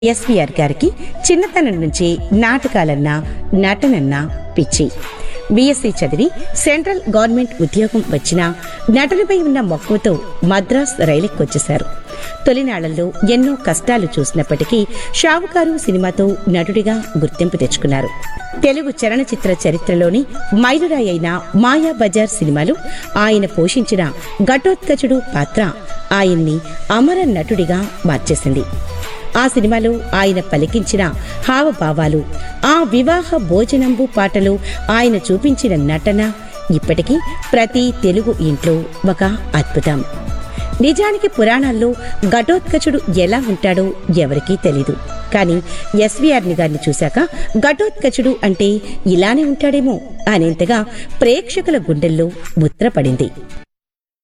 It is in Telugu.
ఎస్వీఆర్ గారికి చిన్నతనం నుంచి నాటకాలన్నా నటనన్నా పిచ్చి బీఎస్సీ చదివి సెంట్రల్ గవర్నమెంట్ ఉద్యోగం వచ్చినా నటనపై ఉన్న మక్కువతో మద్రాస్ రైలెక్కొచ్చేశారు తొలినాళ్లలో ఎన్నో కష్టాలు చూసినప్పటికీ షావుకారు సినిమాతో నటుడిగా గుర్తింపు తెచ్చుకున్నారు తెలుగు చలనచిత్ర చరిత్రలోని మైలురాయి అయిన మాయా బజార్ సినిమాలో ఆయన పోషించిన ఘటోత్కచుడు పాత్ర ఆయన్ని అమర నటుడిగా మార్చేసింది ఆ సినిమాలో ఆయన పలికించిన హావభావాలు ఆ వివాహ భోజనంబు పాటలు ఆయన చూపించిన నటన ఇప్పటికీ ప్రతి తెలుగు ఇంట్లో ఒక అద్భుతం నిజానికి పురాణాల్లో ఘటోత్కచుడు ఎలా ఉంటాడో ఎవరికీ తెలీదు కానీ ఎస్వీఆర్ని గారిని చూశాక ఘటోత్కచుడు అంటే ఇలానే ఉంటాడేమో అనేంతగా ప్రేక్షకుల గుండెల్లో ముద్రపడింది